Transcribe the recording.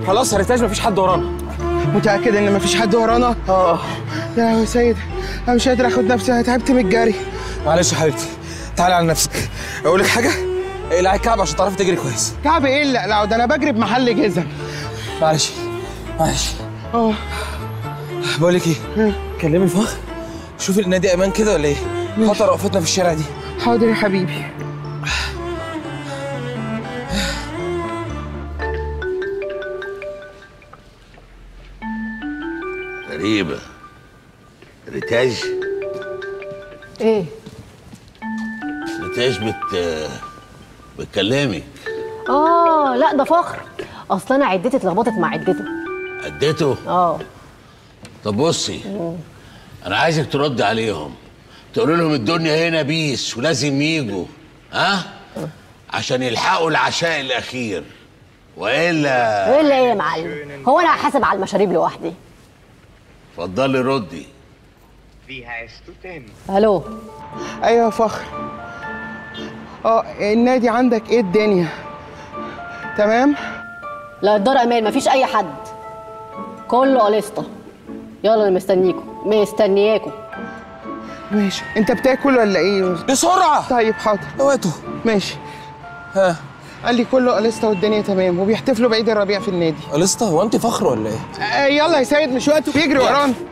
خلاص هرتاج مفيش حد ورانا متاكد ان مفيش حد ورانا اه يا لهوي يا سيد انا مش قادر اخد نفسي انا تعبت من الجري معلش يا حبيبتي تعالي على نفسك اقول لك حاجه اقلعي الكعب عشان تعرفي تجري كويس كعب ايه لا لا ده انا بجري بمحل جزم معلش معلش اه بقول لك ايه كلمي الفخر شوفي النادي امان كده ولا ايه خطر وقفتنا في الشارع دي حاضر يا حبيبي غريبة ريتاج ايه ريتاج بت بتكلمك اه لا ده فخر اصل انا عدتي اتلخبطت مع عدته اديته اه طب بصي انا عايزك ترد عليهم تقول لهم الدنيا هنا بيس ولازم يجوا ها عشان يلحقوا العشاء الاخير والا ايه اللي ايه يا معلم هو انا هحاسب على المشاريب لوحدي اتفضلي ردي Wie heißt du denn? الو ايوه يا فخر اه النادي عندك ايه الدنيا تمام لا الدار امان مفيش اي حد كله قليسطه يلا انا مستنيكم مستنياكم ماشي انت بتاكل ولا ايه بسرعه طيب حاضر اوقاتوا ماشي ها قال لي كله قليستا والدنيا تمام وبيحتفلوا بعيد الربيع في النادي قلسطة هو انت فخر ولا ايه آه يلا يا سيد مش وقته بيجري ورانا